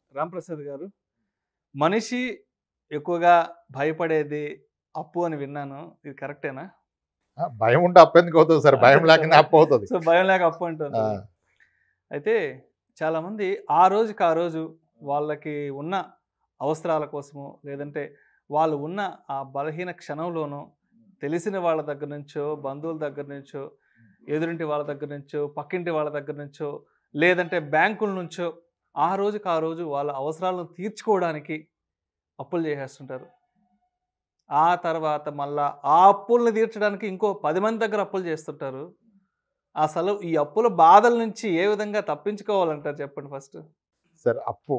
రాంప్రసాద్ గారు మనిషి ఎక్కువగా భయపడేది అప్పు అని విన్నాను ఇది కరెక్టేనా ఆ, భయం ఉంటే అప్పు ఎందుకు అవుతుంది సార్ భయం లేకనే అప్పు అవుతుంది సో భయం లేక అప్పు అంటారు ఆ, అయితే చాలామంది ఆ రోజుకి ఆ రోజు వాళ్ళకి ఉన్న అవసరాల కోసము లేదంటే వాళ్ళు ఉన్న ఆ బలహీన క్షణంలోనూ తెలిసిన వాళ్ళ దగ్గర నుంచో బంధువుల దగ్గర నుంచో ఎదురింటి వాళ్ళ దగ్గర నుంచో పక్కింటి వాళ్ళ దగ్గర నుంచో లేదంటే బ్యాంకుల నుంచో ఆ రోజుకి ఆ రోజు వాళ్ళ అవసరాలను తీర్చుకోవడానికి అప్పులు చేసేస్తుంటారు ఆ తర్వాత మళ్ళా ఆ అప్పుల్ని తీర్చడానికి ఇంకో పది మంది దగ్గర అప్పులు చేస్తుంటారు అసలు ఈ అప్పుల బాధల నుంచి ఏ విధంగా తప్పించుకోవాలంటారు చెప్పండి ఫస్ట్ సార్ అప్పు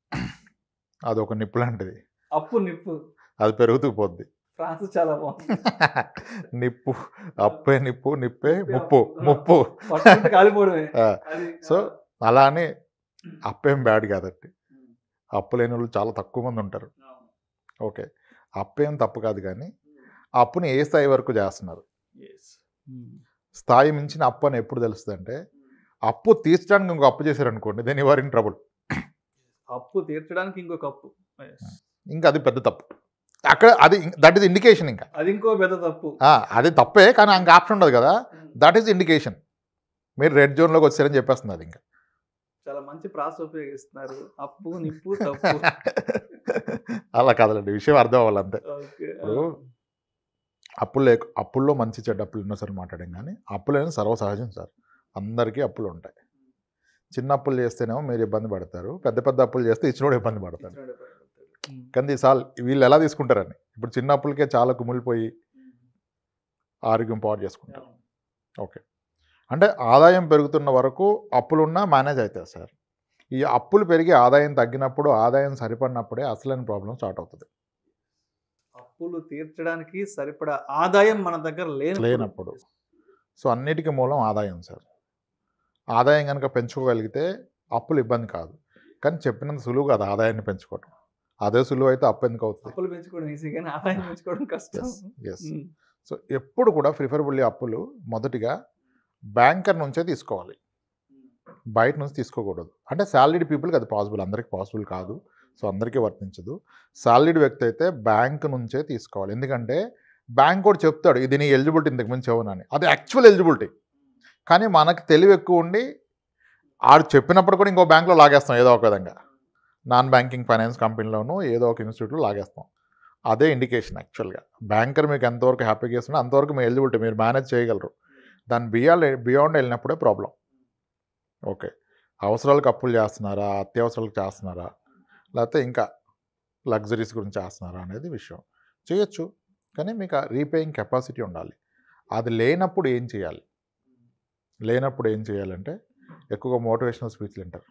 అది ఒక నిప్పు లాంటిది అప్పు నిప్పు అది పెరుగుతూ పోద్ది ఫ్రాన్స్ చాలా బాగుంది నిప్పు అప్పే నిప్పు నిప్పే ముప్పు ముప్పు పట్టుకుంటే కాలిపోవడమే ఆ, అది సో అలా అని అప్పేం బ్యాడ్ కాదండి అప్పు లేని వాళ్ళు చాలా తక్కువ మంది ఉంటారు ఓకే అప్పేం తప్పు కాదు కానీ ఆ అప్పుని ఏ స్థాయి వరకు చేస్తున్నారు Yes. స్థాయి మించిన అప్పు అని ఎప్పుడు తెలుస్తుంది అంటే అప్పు తీర్చడానికి ఇంకో అప్పు చేశారనుకోండి దెన్ యువర్ ఇన్ ట్రబుల్ అప్పు తీర్చడానికి ఇంకొక అప్పు Yes. ఇంకా అది పెద్ద తప్పు అక్కడ అది దట్ ఈస్ ఇండికేషన్ ఇంకా అది ఇంకో పెద్ద తప్పు ఆ, అది తప్పే కానీ ఇంకా ఆప్షన్ ఉండదు కదా దట్ ఈస్ ఇండికేషన్ మీరు రెడ్ జోన్లోకి వచ్చారని చెప్పేస్తుంది అది ఇంకా చాలా మంచి ప్రాస ఉపయోగిస్తున్నారు అప్పు నిప్పు తప్పు అలా కాదులేండి విషయం అర్థం అవ్వాలి అంతే ఓకే ఇప్పుడు అప్పులు లేక అప్పుల్లో మంచి చెడ్డ అప్పులు ఎన్నో సార్లు మాట్లాడాం కానీ అప్పులు అనేది సర్వసహజం సార్ అందరికీ అప్పులు ఉంటాయి చిన్న అప్పులు చేస్తేనేమో మీరు ఇబ్బంది పడతారు పెద్ద పెద్ద అప్పులు చేస్తే ఇచ్చినోడు ఇబ్బంది పడతారు కానీ సార్ వీళ్ళు ఎలా తీసుకుంటారని ఇప్పుడు చిన్న అప్పులకే చాలా కుమిలిపోయి ఆరోగ్యం పాడు చేసుకుంటారు ఓకే అంటే ఆదాయం పెరుగుతున్న వరకు అప్పులున్నా మేనేజ్ అవుతాయి సార్ ఈ అప్పులు పెరిగి ఆదాయం తగ్గినప్పుడు ఆదాయం సరిపడినప్పుడే అసలైన ప్రాబ్లం స్టార్ట్ అవుతుంది అప్పులు తీర్చడానికి సరిపడా ఆదాయం మన దగ్గర లేనప్పుడు లేనప్పుడు. సో అన్నిటికీ మూలం ఆదాయం సార్ ఆదాయం కనుక పెంచుకోగలిగితే అప్పులు ఇబ్బంది కాదు కానీ చెప్పినంత సులువు కాదు ఆదాయాన్ని పెంచుకోవడం అదే సులువు అయితే అప్పు ఎందుకు అవుతుంది అప్పులు పెంచుకోవడం ఈజీ కానీ ఆదాయం పెంచుకోవడం కష్టం ఎస్ ఉమ్. సో ఎప్పుడు కూడా ప్రిఫరబుల్లీ అప్పులు మొదటిగా బ్యాంకర్ నుంచే తీసుకోవాలి బయట నుంచి తీసుకోకూడదు అంటే శాలరీడ్ పీపుల్కి అది పాసిబుల్ అందరికీ పాసిబుల్ కాదు సో అందరికీ వర్తించదు శాలరీడ్ వ్యక్తి అయితే బ్యాంక్ నుంచే తీసుకోవాలి ఎందుకంటే బ్యాంక్ కూడా చెప్తాడు ఇది నీ ఎలిజిబిలిటీ ఇంతకు మించి అవునని అది యాక్చువల్ ఎలిజిబిలిటీ కానీ మనకి తెలివి ఎక్కువ ఉండి ఆడు చెప్పినప్పుడు కూడా ఇంకో బ్యాంక్లో లాగేస్తాం ఏదో ఒక విధంగా నాన్ బ్యాంకింగ్ ఫైనాన్స్ కంపెనీలోనూ ఏదో ఒక ఇన్స్టిట్యూట్లో లాగేస్తాం అదే ఇండికేషన్ యాక్చువల్గా బ్యాంకర్ మీకు ఎంతవరకు హ్యాపీగా చేస్తున్నా అంతవరకు మీ ఎలిజిబిలిటీ మీరు మేనేజ్ చేయగలరు దాని బియాండ్ బియాండ్ వెళ్ళినప్పుడే ప్రాబ్లం ఓకే అవసరాలకు అప్పులు చేస్తున్నారా అత్యవసరాలకు చేస్తున్నారా లేకపోతే ఇంకా లగ్జరీస్ గురించి చేస్తున్నారా అనేది విషయం చేయొచ్చు కానీ మీకు రీపేయింగ్ కెపాసిటీ ఉండాలి అది లేనప్పుడు ఏం చేయాలి లేనప్పుడు ఏం చేయాలంటే ఎక్కువగా మోటివేషనల్ స్పీచ్లు వింటారు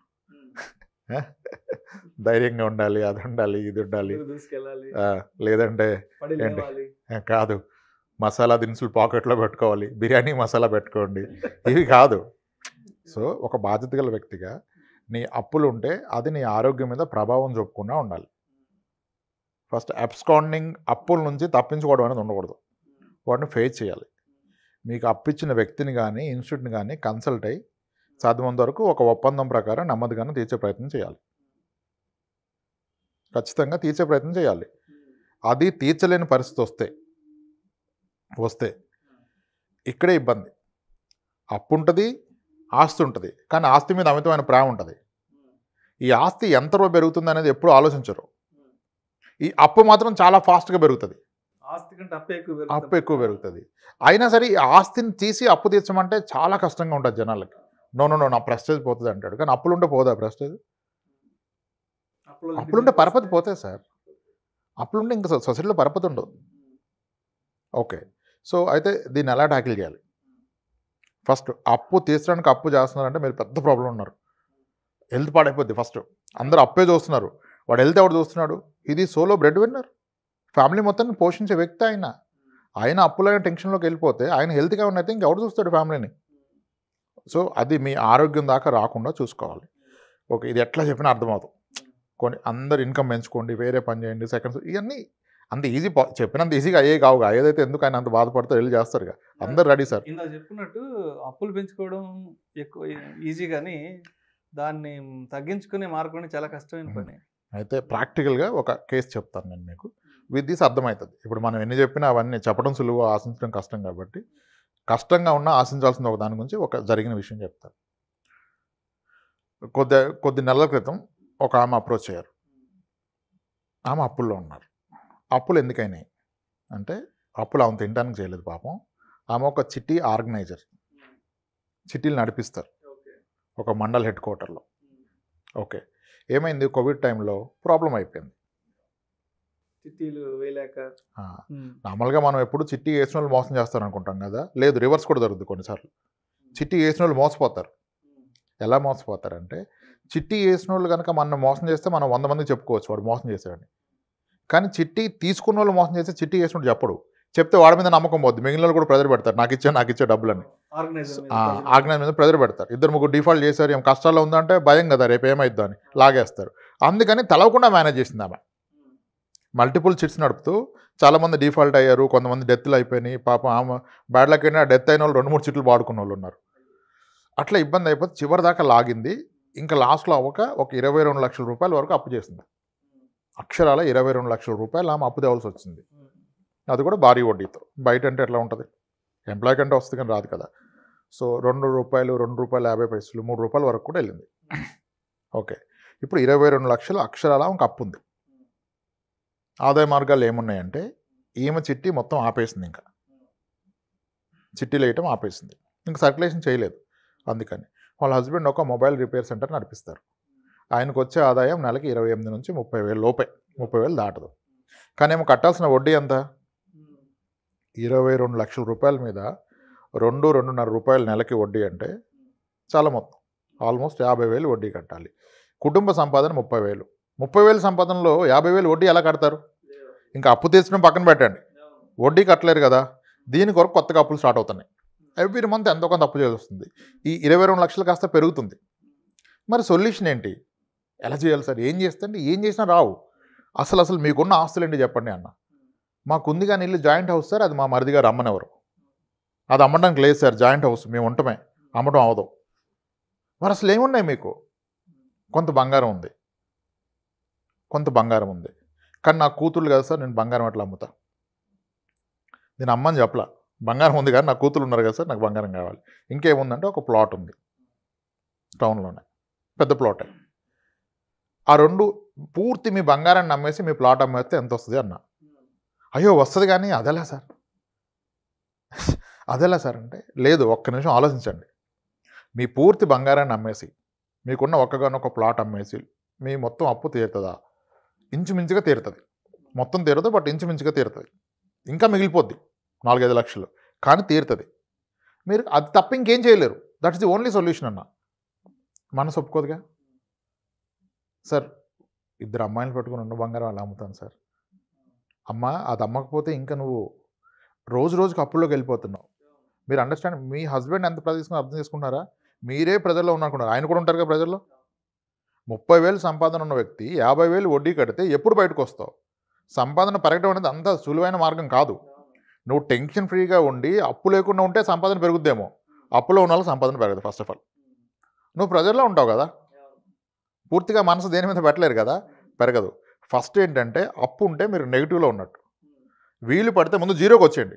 ధైర్యంగా ఉండాలి అది ఉండాలి ఇది ఉండాలి ముందుకు దూసుకెళ్ళాలి ఆ, లేదంటే పడి ఏంటి? లేవాలి ఆ, కాదు మసాలా దినుసులు పాకెట్లో పెట్టుకోవాలి బిర్యానీ మసాలా పెట్టుకోండి ఇవి కాదు సో ఒక బాధ్యత గల వ్యక్తిగా నీ అప్పులు ఉంటే అది నీ ఆరోగ్యం మీద ప్రభావం చూపకుండా ఉండాలి ఫస్ట్ అబ్స్కాండింగ్ అప్పుల నుంచి తప్పించుకోవడం అనేది ఉండకూడదు వాటిని ఫేస్ చేయాలి మీకు అప్పిచ్చిన వ్యక్తిని కానీ ఇన్స్టిట్యూట్ని కానీ కన్సల్ట్ అయ్యి సాధ్యమైనంత వరకు ఒక ఒప్పందం ప్రకారం నెమ్మదిగానే తీర్చే ప్రయత్నం చేయాలి ఖచ్చితంగా తీర్చే ప్రయత్నం చేయాలి అది తీర్చలేని పరిస్థితి వస్తే వస్తే ఇక్కడే ఇబ్బంది అప్పు ఉంటుంది ఆస్తి ఉంటుంది కానీ ఆస్తి మీద అమితమైన ప్రేమ ఉంటుంది ఈ ఆస్తి ఎంత రూపాయి పెరుగుతుంది అనేది ఎప్పుడు ఆలోచించరు ఈ అప్పు మాత్రం చాలా ఫాస్ట్గా పెరుగుతుంది ఆస్తి కంటే అప్పు ఎక్కువ అప్పు ఎక్కువ పెరుగుతుంది అయినా సరే ఈ ఆస్తిని తీసి అప్పు తీర్చమంటే చాలా కష్టంగా ఉంటుంది జనాలకి నో నో నో నా ప్రెస్టేజ్ పోతుంది అంటాడు కానీ అప్పులుంటే పోదా ప్రెస్టేజ్ అప్పులుంటే పరపతి పోతాయి సార్ అప్పులుంటే ఇంకా సొసైటీలో పరపతి ఉండదు ఓకే సో అయితే దీన్ని ఎలా ట్యాకిల్ చేయాలి ఫస్ట్ అప్పు తీర్చడానికి అప్పు చేస్తున్నారంటే మీరు పెద్ద ప్రాబ్లం ఉన్నారు హెల్త్ పాడైపోద్ది ఫస్ట్ అందరూ అప్పే చూస్తున్నారు వాడు హెల్త్ ఎవడు చూస్తున్నాడు ఇది సోలో బ్రెడ్ విన్నర్ ఫ్యామిలీ మొత్తాన్ని పోషించే వ్యక్తి ఆయన ఆయన అప్పులైన టెన్షన్లోకి వెళ్ళిపోతే ఆయన హెల్త్గా ఉన్నైతే ఇంకెవడు చూస్తాడు ఫ్యామిలీని సో అది మీ ఆరోగ్యం దాకా రాకుండా చూసుకోవాలి ఓకే ఇది ఎట్లా చెప్పినా అర్థమవుతుంది కొన్ని అందరు ఇన్కమ్ పెంచుకోండి వేరే పని చేయండి సెకండ్స్ ఇవన్నీ అంత ఈజీ చెప్పినంత ఈజీగా అయ్యే కావుగా ఏదైతే ఎందుకు ఆయన అంత బాధపడతారు వెళ్ళి చేస్తారుగా అందరు రెడీ సార్ ఇందా చెప్పుకున్నట్టు అప్పులు పెంచుకోవడం ఎక్కువ ఈజీ కానీ దాన్ని తగ్గించుకునే మార్గం చాలా కష్టమైన మ్మ్. పని అయితే ప్రాక్టికల్గా ఒక కేసు చెప్తాను నేను మీకు విత్ దిస్ అర్థమవుతుంది ఇప్పుడు మనం ఎన్ని చెప్పినా అవన్నీ చెప్పడం సులువు ఆశించడం కష్టం కాబట్టి కష్టంగా ఉన్న ఆశించాల్సిన ఒక దాని గురించి ఒక జరిగిన విషయం చెప్తాను కొద్ది కొద్ది నెలల క్రితం ఒక ఆమె అప్రోచ్ అయ్యారు ఆమె అప్పుల్లో ఉన్నారు అప్పులు ఎందుకైనాయి అంటే అప్పులు ఆమె తినడానికి చేయలేదు పాపం ఆమె ఒక చిట్టి ఆర్గనైజర్ చిట్టీలు నడిపిస్తారు ఒక మండల్ హెడ్ క్వార్టర్లో ఓకే ఏమైంది కోవిడ్ టైంలో ప్రాబ్లం అయిపోయింది చిట్టీలు వేయలేక ఆ, మ్మ్. నార్మల్గా మనం ఎప్పుడు చిట్టి వేసిన వాళ్ళు మోసం చేస్తారు అనుకుంటాం కదా లేదు రివర్స్ కూడా జరుగుతుంది కొన్నిసార్లు చిట్టి వేసిన వాళ్ళు మోసపోతారు ఎలా మోసపోతారంటే చిట్టి వేసిన వాళ్ళు కనుక మనం మోసం చేస్తే మనం వంద మంది చెప్పుకోవచ్చు వాడు మోసం చేశాడని కానీ చిట్టి తీసుకున్న వాళ్ళు మోసం చేస్తే చిట్టి వేసినట్టు చెప్పడు చెప్తే వాడి మీద నమ్మకం పోద్ది మిగిలిన వాళ్ళు కూడా ప్రెజర్ పెడతారు నాకు ఇచ్చే నాకు ఇచ్చే డబ్బులని ఆర్గనైజర్ మీద ఆ, ప్రజలు- ఆజ్ఞాన మీద ప్రెజర్ పెడతారు ఇద్దరు ముగ్గురు డిఫాల్ట్ చేశారు ఏం కష్టాల్లో ఉందంటే భయం కదా రేపు ఏమైద్దో అని లాగేస్తారు అందుకని తెలవకుండా మేనేజ్ చేసింది ఆమె మల్టిపుల్ చిట్స్ నడుపుతూ చాలామంది డిఫాల్ట్ అయ్యారు కొంతమంది డెత్లు అయిపోయినాయి పాపం ఆమె బ్యాడ్ లక్ అయినా డెత్ అయిన వాళ్ళు రెండు మూడు చిట్లు వాడుకున్న వాళ్ళు ఉన్నారు అట్లా ఇబ్బంది అయిపోతే చివరి దాకా లాగింది ఇంకా లాస్ట్లో అవ్వక ఒక ఇరవై రెండు లక్షల రూపాయల వరకు అప్పు చేసింది అక్షరాల ఇరవై రెండు లక్షల రూపాయలు ఆమె అప్పు తేవాల్సి వచ్చింది అది కూడా భారీ వడ్డీతో బయట అంటే ఎట్లా ఉంటుంది ఎంప్లాయ్ కంటే వస్తుంది కానీ రాదు కదా సో రెండు రూపాయలు రెండు రూపాయలు యాభై పైసలు మూడు రూపాయల వరకు కూడా వెళ్ళింది ఓకే ఇప్పుడు ఇరవై రెండు లక్షలు అక్షరాల ఒక అప్పు ఉంది ఆదాయ మార్గాలు ఏమున్నాయంటే ఈమె చిట్టి మొత్తం ఆపేసింది ఇంకా చిట్టీలు వేయటం ఆపేసింది ఇంకా సర్క్యులేషన్ చేయలేదు అందుకని వాళ్ళ హస్బెండ్ ఒక మొబైల్ రిపేర్ సెంటర్ నడిపిస్తారు ఆయనకు వచ్చే ఆదాయం నెలకి ఇరవై ఎనిమిది నుంచి ముప్పై వేలు లోపే ముప్పై వేలు దాటదు కానీ ఏమో కట్టాల్సిన వడ్డీ ఎంత ఇరవై రెండు లక్షల రూపాయల మీద రెండు రెండున్నర రూపాయలు నెలకి వడ్డీ అంటే చాలా మొత్తం ఆల్మోస్ట్ యాభై వేలు వడ్డీ కట్టాలి కుటుంబ సంపాదన ముప్పై వేలు ముప్పై వేలు సంపాదనలో యాభై వేలు వడ్డీ ఎలా కడతారు ఇంకా అప్పు తీర్చడం పక్కన పెట్టండి వడ్డీ కట్టలేరు కదా దీని కొరకు కొత్తగా అప్పులు స్టార్ట్ అవుతున్నాయి ఎవ్రీ మంత్ ఎంతో కొంత అప్పు చేయాల్సి వస్తుంది ఈ ఇరవై రెండు లక్షలు కాస్త పెరుగుతుంది మరి సొల్యూషన్ ఏంటి ఎలా చేయాలి సార్ ఏం చేస్తే అంటే ఏం చేసినా రావు అసలు అసలు మీకున్న ఆస్తులు ఏంటి చెప్పండి అన్న మాకుంది కానీ ఇల్లు జాయింట్ హౌస్ సార్ అది మా మరిది గారు అమ్మనెవరు అది అమ్మడానికి లేదు సార్ జాయింట్ హౌస్ మేము ఉండటమే అమ్మటం అవదు మరి అసలు ఏమున్నాయి మీకు కొంత బంగారం ఉంది కొంత బంగారం ఉంది కానీ నా కూతుర్లు కదా సార్ నేను బంగారం ఎట్లా అమ్ముతా నేను అమ్మని చెప్పలా బంగారం ఉంది కానీ నా కూతురు ఉన్నారు కదా సార్ నాకు బంగారం కావాలి ఇంకేముందంటే ఒక ప్లాట్ ఉంది టౌన్లోనే పెద్ద ప్లాటే ఆ రెండు పూర్తి మీ బంగారాన్ని అమ్మేసి మీ ప్లాట్ అమ్మేస్తే ఎంత వస్తుంది అన్న అయ్యో వస్తుంది కానీ అదెలా సార్ అదెలా సార్ అంటే లేదు ఒక్క నిమిషం ఆలోచించండి మీ పూర్తి బంగారాన్ని అమ్మేసి మీకున్న ఒక్కగానొక్క ప్లాట్ అమ్మేసి మీ మొత్తం అప్పు తీరుతుందా ఇంచుమించుగా తీరుతుంది మొత్తం తీరదు బట్ ఇంచుమించుగా తీరుతుంది ఇంకా మిగిలిపోద్ది నాలుగైదు లక్షలు కానీ తీరుతుంది మీరు అది తప్ప ఇంకేం చేయలేరు that is the only solution అన్న మనసు ఒప్పుకోదుగా సార్ ఇద్దరు అమ్మాయిలు పెట్టుకుని ఉన్న బంగారం అలా అమ్ముతాను సార్ అమ్మ అది అమ్మకపోతే ఇంకా నువ్వు రోజు రోజుకి అప్పుల్లోకి వెళ్ళిపోతున్నావు మీరు అండర్స్టాండ్ మీ హస్బెండ్ ఎంత ప్రదేశం అర్థం చేసుకుంటున్నారా మీరే ప్రజల్లో ఉన్నారనుకున్నారు ఆయన కూడా ఉంటారు కదా ప్రజల్లో ముప్పై వేలు సంపాదన ఉన్న వ్యక్తి యాభై వేలు వడ్డీ కడితే ఎప్పుడు బయటకు వస్తావు సంపాదన పెరగడం అనేది అంత సులువైన మార్గం కాదు నువ్వు టెన్షన్ ఫ్రీగా ఉండి అప్పు లేకుండా ఉంటే సంపాదన పెరుగుద్దేమో అప్పులో ఉన్న వాళ్ళకి సంపాదన పెరగదు ఫస్ట్ ఆఫ్ ఆల్ నువ్వు ప్రజల్లో ఉంటావు కదా పూర్తిగా మనసు దేని మీద పెట్టలేరు కదా పెరగదు ఫస్ట్ ఏంటంటే అప్పు ఉంటే మీరు నెగిటివ్లో ఉన్నట్టు వీలు పడితే ముందు జీరోకి వచ్చేయండి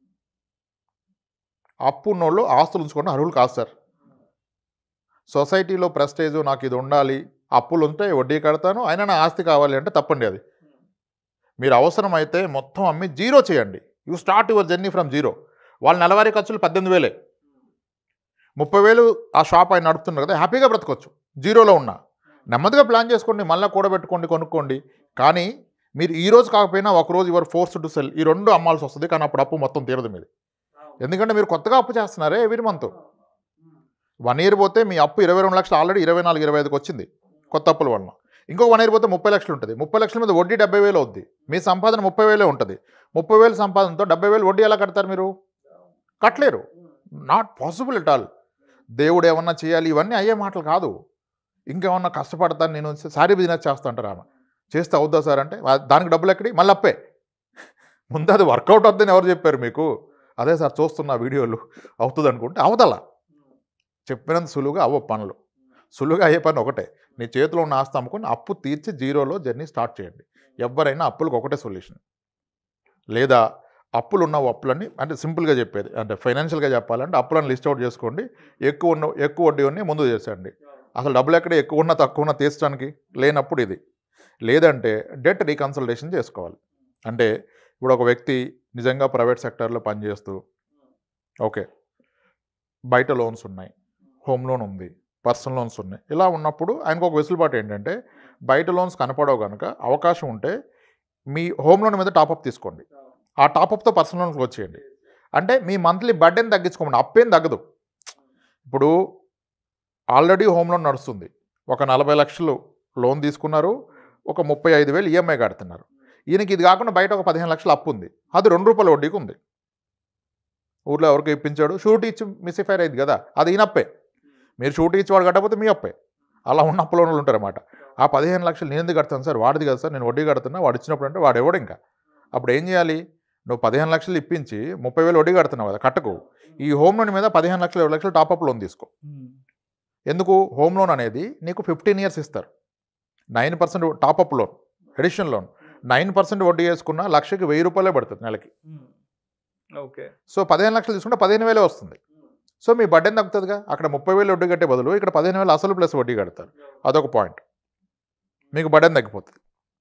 అప్పు ఉన్నోళ్ళు ఆస్తులు ఉంచుకోవడం అర్హులు కాదు సార్ సొసైటీలో ప్రెస్టేజ్ నాకు ఇది ఉండాలి అప్పులు ఉంటే వడ్డీ కడతాను అయినా నా ఆస్తి కావాలి అంటే తప్పండి అది మీరు అవసరమైతే మొత్తం అమ్మి జీరో చేయండి you start your journey from zero వాళ్ళ నెలవారీ ఖర్చులు పద్దెనిమిది వేలే ముప్పై వేలు ఆ షాప్ ఆయన నడుపుతున్నారు కదా హ్యాపీగా బ్రతకొచ్చు జీరోలో ఉన్నా నెమ్మదిగా ప్లాన్ చేసుకోండి మళ్ళీ కూడబెట్టుకోండి కొనుక్కోండి కానీ మీరు ఈ రోజు కాకపోయినా ఒక రోజు యువర్ ఫోర్స్ టు సెల్ ఈ రెండు అమ్మాల్సి వస్తుంది కానీ అప్పుడు అప్పు మొత్తం తీరదు మీది ఎందుకంటే మీరు కొత్తగా అప్పు చేస్తున్నారే ఎవ్రీ మంత్ వన్ ఇయర్ పోతే మీ అప్పు ఇరవై రెండు లక్షలు ఆల్రెడీ ఇరవై నాలుగు ఇరవై ఐదుకి వచ్చింది కొత్త అప్పుల వలన ఇంకో వన్ ఇయర్ పోతే ముప్పై లక్షలు ఉంటుంది ముప్పై లక్షల మీద వడ్డీ డెబ్బై వేలు అవుద్ది మీ సంపాదన ముప్పై వేలే ఉంటుంది ముప్పై వేలు సంపాదనతో డెబ్బై వేలు వడ్డీ ఎలా కడతారు మీరు కట్టలేరు నాట్ పాసిబుల్ ఎట్ ఆల్ దేవుడు ఏమన్నా చేయాలి ఇవన్నీ అయ్యే మాటలు కాదు ఇంకేమన్నా కష్టపడతాను నేను సారీ బిజినెస్ చేస్తా అంటారు ఆమె చేస్తే అవుద్దా సార్ అంటే "ఆ, దానికి డబ్బులు ఎక్కడి మళ్ళీ అప్పే ముందు అది వర్కౌట్ అవుద్దని ఎవరు చెప్పారు మీకు అదే సార్ చూస్తున్న వీడియోలు అవుతుంది అనుకుంటే అవతల చెప్పినంత సులువుగా అవ్వ పనులు సులువుగా అయ్యే పని ఒకటే నీ చేతిలో ఉన్న ఆస్తి అమ్ముకొని అప్పు తీర్చి జీరోలో జర్నీ స్టార్ట్ చేయండి ఎవరైనా అప్పులకు ఒకటే సొల్యూషన్ లేదా అప్పులు ఉన్న అప్పులన్నీ అంటే సింపుల్గా చెప్పేది అంటే ఫైనాన్షియల్గా చెప్పాలంటే అప్పులను లిస్ట్ అవుట్ చేసుకోండి ఎక్కువ ఉన్న ఎక్కువ వడ్డీ ఉన్నాయి ముందు చేసేయండి అసలు డబ్బులు ఎక్కడ ఎక్కువ ఉన్నా తక్కువ ఉన్నా తీర్చడానికి లేనప్పుడు ఇది లేదంటే డెట్ రీకన్సల్టేషన్ చేసుకోవాలి అంటే ఇప్పుడు ఒక వ్యక్తి నిజంగా ప్రైవేట్ సెక్టర్లో పనిచేస్తూ ఓకే బయట లోన్స్ ఉన్నాయి హోమ్ లోన్ ఉంది పర్సనల్ లోన్స్ ఉన్నాయి ఇలా ఉన్నప్పుడు ఆయనకు ఒక వెసులుబాటు ఏంటంటే బయట లోన్స్ కనపడవు కనుక అవకాశం ఉంటే మీ హోమ్ లోన్ మీద టాపప్ తీసుకోండి ఆ టాపప్తో పర్సనల్ లోన్కి వచ్చేయండి అంటే మీ మంత్లీ బడ్డెని తగ్గించుకోండి అప్పేం తగ్గదు ఇప్పుడు ఆల్రెడీ హోమ్ లోన్ నడుస్తుంది ఒక నలభై లక్షలు లోన్ తీసుకున్నారు ఒక ముప్పై ఐదు వేలు ఈఎంఐ కడుతున్నారు ఈయనకి ఇది కాకుండా బయట ఒక పదిహేను లక్షలు అప్పు ఉంది అది రెండు రూపాయల వడ్డీకి ఉంది ఊర్లో ఎవరికి ఇప్పించాడు షూట్ ఇచ్చి మిస్ఫైర్ అయింది కదా అది ఈయన అప్పే మీరు షూట్ ఇచ్చి వాడు కట్టకపోతే మీ అప్పే అలా ఉన్న అప్పులో వాళ్ళు ఉంటారన్నమాట ఆ పదిహేను లక్షలు నేను ఎందుకు కడతాను సార్ వాడిది కదా సార్ నేను వడ్డీ కడుతున్నా వాడు ఇచ్చినప్పుడు అంటే వాడు ఎవడు ఇంకా అప్పుడు ఏం చేయాలి నువ్వు పదిహేను లక్షలు ఇప్పించి ముప్పై వేలు వడ్డీ కడుతున్నావు కదా కట్టకు ఈ హోమ్ లోన్ మీద పదిహేను లక్షలు ఇరవై లక్షలు టాపప్ లోన్ తీసుకో ఎందుకు హోమ్ లోన్ అనేది నీకు ఫిఫ్టీన్ ఇయర్స్ ఇస్తారు nine percent top up loan addition loan nine percent వడ్డీ వేసుకున్న లక్షకి వెయ్యి రూపాయలే పడుతుంది నెలకి ఓకే సో పదిహేను లక్షలు తీసుకుంటే పదిహేను వేలే వస్తుంది సో మీ బడ్డెన్ తగ్గుతుందిగా అక్కడ ముప్పై వేలు వడ్డీ కట్టే బదులు ఇక్కడ పదిహేను వేలు అసలు ప్లస్ వడ్డీ కడతారు అదొక పాయింట్ మీకు బడ్డెన్ తగ్గిపోతుంది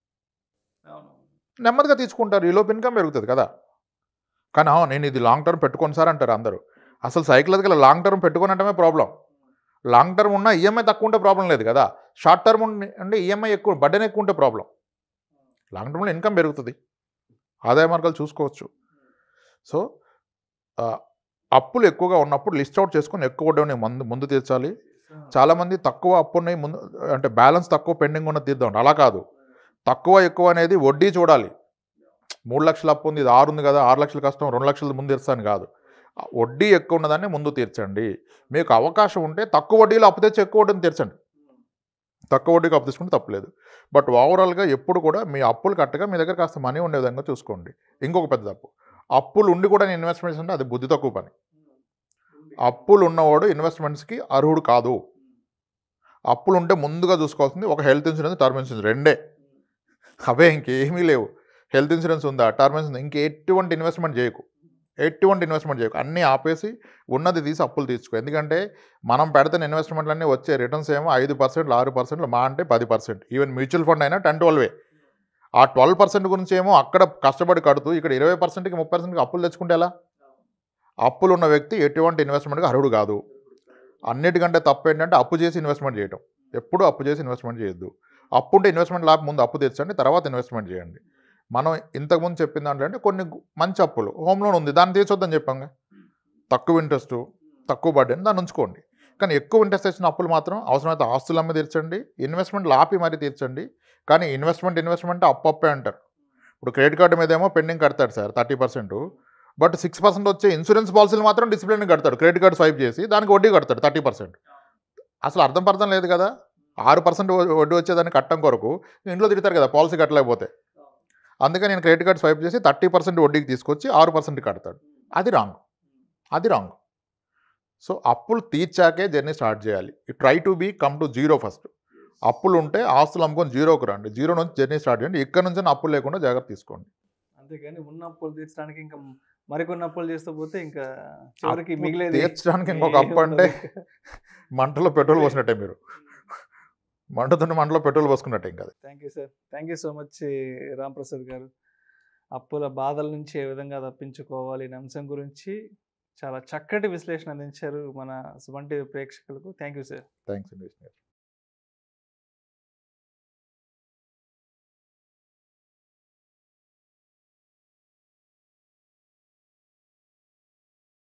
నెమ్మదిగా తీసుకుంటారు ఈలోపు ఇన్కమ్ పెరుగుతుంది కదా కానీ "ఆ, నేను ఇది లాంగ్ టర్మ్ పెట్టుకోను సార్ అంటారు అందరూ అసలు సైకిల్ లాంగ్ టర్మ్ పెట్టుకోనంటమే ప్రాబ్లం లాంగ్ టర్మ్ ఉన్న ఈఎంఐ తక్కువ ఉంటే ప్రాబ్లం లేదు కదా షార్ట్ టర్మ్ అంటే ఈఎంఐ ఎక్కువ బడ్డెన్ ఎక్కువ ఉంటే ప్రాబ్లం లాంగ్ టర్మ్లో ఇన్కమ్ పెరుగుతుంది ఆదాయ మార్గాలు చూసుకోవచ్చు సో ఆ, అప్పులు ఎక్కువగా ఉన్నప్పుడు లిస్ట్ అవుట్ చేసుకొని ఎక్కువ వడ్డీ ముందు ముందు తీర్చాలి చాలామంది తక్కువ అప్పు ఉన్నాయి ముందు అంటే బ్యాలెన్స్ తక్కువ పెండింగ్ ఉన్న తీద్దాం అలా కాదు తక్కువ ఎక్కువ అనేది వడ్డీ చూడాలి మూడు లక్షల అప్పు ఉంది ఇది ఆరు ఉంది కదా ఆరు లక్షల కష్టం రెండు లక్షలు ముందు తీర్చాను కాదు ఆ వడ్డీ ఎక్కువ ఉన్నదాన్ని ముందు తీర్చండి మీకు అవకాశం ఉంటే తక్కువ వడ్డీలో అప్పు తెచ్చి ఎక్కువ వడ్డీని తీర్చండి తక్కువ వడ్డీకి అప్పు తీసుకుంటే తప్పలేదు బట్ ఓవరాల్గా ఎప్పుడు కూడా మీ అప్పులు కట్టగా మీ దగ్గర కాస్త మనీ ఉండే విధంగా చూసుకోండి ఇంకొక పెద్ద తప్పు అప్పులు ఉండి కూడా నేను ఇన్వెస్ట్మెంట్స్ అంటే అది బుద్ధి తక్కువ పని అప్పులు ఉన్నవాడు ఇన్వెస్ట్మెంట్స్కి అర్హుడు కాదు అప్పులు ఉంటే ముందుగా చూసుకోవాల్సింది ఒక హెల్త్ ఇన్సూరెన్స్ టర్మ్ ఇన్సూరెన్స్ రెండే అవే ఇంకేమీ లేవు హెల్త్ ఇన్సూరెన్స్ ఉందా టర్మ్ ఇన్సూరెన్స్ ఇంక ఎటువంటి ఇన్వెస్ట్మెంట్ చేయకు ఎటువంటి ఇన్వెస్ట్మెంట్ చేయకు అన్నీ ఆపేసి ఉన్నది తీసి అప్పులు తీర్చుకో ఎందుకంటే మనం పెడుతున్న ఇన్వెస్ట్మెంట్లన్నీ వచ్చే రిటర్న్స్ ఏమో ఐదు పర్సెంట్ ఆరు పర్సెంట్లు మా అంటే పది పర్సెంట్ ఈవెన్ మ్యూచువల్ ఫండ్ అయినా టెన్ ట్వెల్వే ఆ ట్వెల్వ్ పర్సెంట్ గురించి ఏమో అక్కడ కష్టపడి కడుతూ ఇక్కడ ఇరవై పర్సెంట్కి ముప్పై పర్సెంట్కి అప్పులు తెచ్చుకుంటే ఎలా అప్పులు ఉన్న వ్యక్తి ఎటువంటి ఇన్వెస్ట్మెంట్కి అర్హుడు కాదు అన్నిటికంటే తప్పు ఏంటంటే అప్పు చేసి ఇన్వెస్ట్మెంట్ చేయటం ఎప్పుడూ అప్పు చేసి ఇన్వెస్ట్మెంట్ చేయొద్దు అప్పు ఉంటే ఇన్వెస్ట్మెంట్ లాభ ముందు అప్పు తెచ్చండి తర్వాత ఇన్వెస్ట్మెంట్ చేయండి మనం ఇంతకుముందు చెప్పిన దాంట్లో అంటే కొన్ని గు- మంచి అప్పులు హోమ్ లోన్ ఉంది దాన్ని తీర్చొద్దని చెప్పాంగా తక్కువ ఇంట్రెస్ట్ తక్కువ బడ్డని దాన్ని ఉంచుకోండి కానీ ఎక్కువ ఇంట్రెస్ట్ వచ్చిన అప్పులు మాత్రం అవసరమైతే ఆస్తులు అమ్మి తీర్చండి ఇన్వెస్ట్మెంట్ ఆపి మరీ తీర్చండి కానీ ఇన్వెస్ట్మెంట్ ఇన్వెస్ట్మెంట్ అప్పు అప్పే అంటారు ఇప్పుడు క్రెడిట్ కార్డు మీద ఏమో పెండింగ్ కడతాడు sir thirty percent but six percent వచ్చే ఇన్సూరెన్స్ పాలసీలు మాత్రం డిసిప్లిన్ కడతాడు క్రెడిట్ కార్డు స్వైప్ చేసి దానికి వడ్డీ కడతాడు థర్టీ పర్సెంట్ అసలు అర్థం పర్థం లేదు కదా ఆరు పర్సెంట్ వడ్డీ వచ్చేదాన్ని కట్టడం కొరకు ఇంట్లో తిడతారు కదా పాలసీ కట్టలేకపోతే అందుకే నేను క్రెడిట్ కార్డ్ స్వైప్ చేసి థర్టీ పర్సెంట్ వడ్డీకి తీసుకొచ్చి ఆరు పర్సెంట్ కడతాడు అది రాంగ్ అది రాంగ్ సో అప్పులు తీర్చాకే జర్నీ స్టార్ట్ చేయాలి try to become to zero first అప్పులు ఉంటే ఆస్తులు అమ్ముకొని జీరోకి రండి జీరో నుంచి జర్నీ స్టార్ట్ చేయండి ఇక్కడ నుంచి అప్పులు లేకుండా జాగ్రత్త తీసుకోండి అంతేగాని ఉన్న అప్పులు తీర్చడానికి ఇంకా మరికొన్ని అప్పులు చేస్తూ పోతే ఇంకా చివరికి అప్పు మిగిలేదు తీర్చడానికి ఇంకొక అప్పు అంటే మంటలో పెట్రోల్ పోసినట్టే మీరు మంటతుంటే మంటలో పెట్రోల్ పోసుకున్నట్టే ఇంకా అది. Thank you sir thank you so much Ram Prasad garu అప్పుల బాధల నుంచి ఏ విధంగా తప్పించుకోవాలి అనే అంశం గురించి చాలా చక్కటి విశ్లేషణ అందించారు మన సుమన్ టీవీ ప్రేక్షకులకు థ్యాంక్ యూ సార్ థ్యాంక్స్ అండి విష్ణు గారు.